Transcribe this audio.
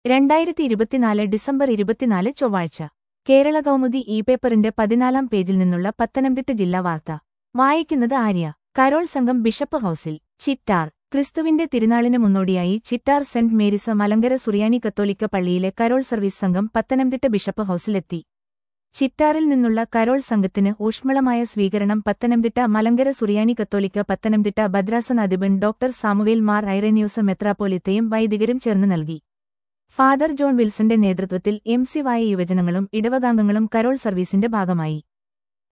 രണ്ടായിരത്തി ഇരുപത്തിനാല് ഡിസംബർ ഇരുപത്തിനാല് ചൊവ്വാഴ്ച കേരള കൗമുദി ഇ പേപ്പറിന്റെ പതിനാലാം പേജിൽ നിന്നുള്ള പത്തനംതിട്ട ജില്ലാ വാർത്ത വായിക്കുന്നത് ആര്യ കരോൾ സംഘം ബിഷപ്പ് ഹൌസിൽ ചിറ്റാർ ക്രിസ്തുവിന്റെ തിരുനാളിന് മുന്നോടിയായി ചിറ്റാർ സെന്റ് മേരീസ് മലങ്കര സുറിയാനി കത്തോലിക്ക പള്ളിയിലെ കരോൾ സർവീസ് സംഘം പത്തനംതിട്ട ബിഷപ്പ് ഹൌസിലെത്തി ചിറ്റാറിൽ നിന്നുള്ള കരോൾ സംഘത്തിന് ഊഷ്മളമായ സ്വീകരണം പത്തനംതിട്ട മലങ്കര സുറിയാനി കത്തോലിക്ക പത്തനംതിട്ട ഭദ്രാസന അധിപൻ ഡോക്ടർ സാമുവേൽ മാർ ഐറേനിയോസ് മെത്രാപ്പോലിത്തയും വൈദികരും ചേർന്ന് നൽകി ഫാദർ ജോൺ വിൽസന്റെ നേതൃത്വത്തിൽ എം സി വായ യുവജനങ്ങളും ഇടവകാംഗങ്ങളും കരോൾ സർവീസിന്റെ ഭാഗമായി